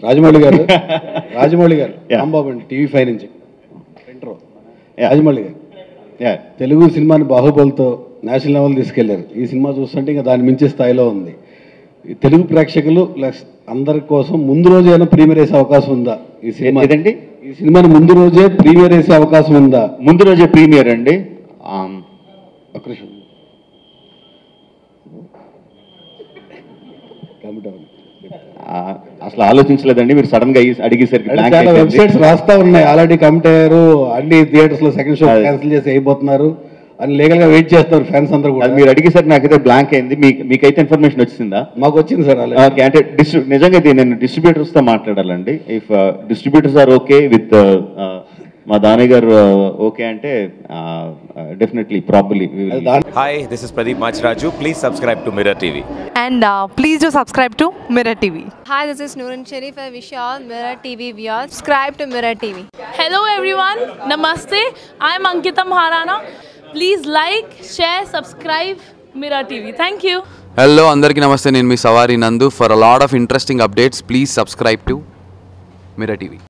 రాజమౌళి గారు రాజమౌళి గారు Yeah. రాంబాబు అండి టీవీ ఫైవ్ నుంచి intro Yeah. Rajamouli garu yeah Telugu సినిమాని బాహుబలితో నేషనల్ లెవెల్ తీసుకెళ్లారు ఈ సినిమా చూస్తుంటే ఇంకా దాని మించి స్థాయిలో ఉంది ఈ తెలుగు ప్రేక్షకులు ప్లస్ అందరి కోసం ముందు రోజు ఏమైనా ప్రీమియర్ వేసే అవకాశం ఉందా ఈ సినిమా ఏదండి? ఈ సినిమాని ముందు రోజే ప్రీమియర్ వేసే అవకాశం ఉందా ముందు రోజే ప్రీమియర్ అండి ఆమ్, ఒక్క నిమిషం కమిట్ అవ్వండి. ఆ, అసలు ఆలోచించలేదండి మీరు సడన్ గా అడిగి- అడిగేసరికి అంటే blank చాలా అయిపోయింది. వెబ్సైట్స్ రాస్తా ఉన్నాయి ఆల్రెడీ కమిట్ అయ్యారు అన్ని థియేటర్స్ లో సెకండ్ షో అదే. క్యాన్సిల్ చేసి అయిపోతున్నారు అని లీగల్ గా వెయిట్ చేస్తారు ఫ్యాన్స్ అందరూ అది కూడా మీరు అడిగేసరికి నాకైతే బ్లాంక్ అయింది మీకు మీకైతే ఇన్ఫర్మేషన్ వచ్చిందా మాకు వచ్చింది సార్ already. ఓకే అంటే డిస్ట్రి నిజంగా ఇది నేను డిస్ట్రిబ్యూటర్స్ తో మాట్లాడాలండి if distributors are okay with మా దానయ్య గారు ఓకే అంటే డెఫినెట్లీ ప్రాబ్లీ అది దాని Hi, this is Pradeep Machraju. Please subscribe to Mirror TV. And uh, please do subscribe to Mirror TV. Hi, this is Noorun Sharif. I wish you all Mirror TV viewers. Subscribe to Mirror TV. Hello everyone, Namaste. I'm Ankita Maharana. Please like, share, subscribe Mirror TV. Thank you. Hello అందరికీ నమస్తే నేను మీ Savari Nandu for a lot of interesting updates please subscribe to Mirror TV